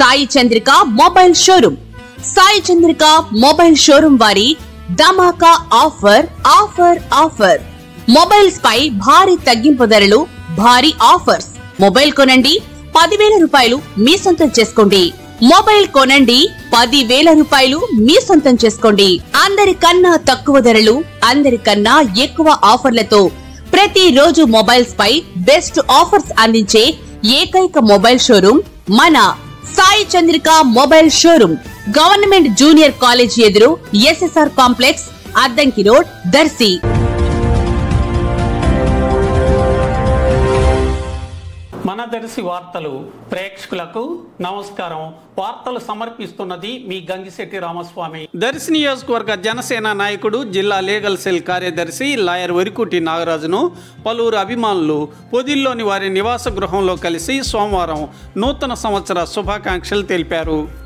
Sai Chandrika mobile showroom Sai Chandrika mobile showroom వారి ధమాకా offer offer offer mobiles పై భారీ తగ్గింపు ధరలు భారీ ఆఫర్స్ మొబైల్ కొనండి పదివేల రూపాయలు మీ సొంతం చేసుకోండి మొబైల్ కొనండి పదివేల రూపాయలు మీ సొంతం చేసుకోండి అందరికన్నా తక్కువ ధరలు అందరికన్నా ఎక్కువ ఆఫర్లతో ప్రతి రోజు మొబైల్స్ పై బెస్ట్ ఆఫర్స్ అందించే ఏకైక మొబైల్ షోరూమ్ మన Sai Chandrika mobile showroom government junior college ఎదురు SSR complex Addanki road Darsi మన దర్శి వార్తలు ప్రేక్షకులకు నమస్కారం వార్తలు సమర్పిస్తున్నది మీ గంగిశెట్టి రామస్వామి దర్శి నియోజకవర్గ జనసేన నాయకుడు జిల్లా లీగల్ సెల్ కార్యదర్శి లాయర్ వరికుటి నాగరాజును పలువురు అభిమానులు పొదిల్లోని వారి నివాస గృహంలో కలిసి సోమవారం నూతన సంవత్సర శుభాకాంక్షలు తెలిపారు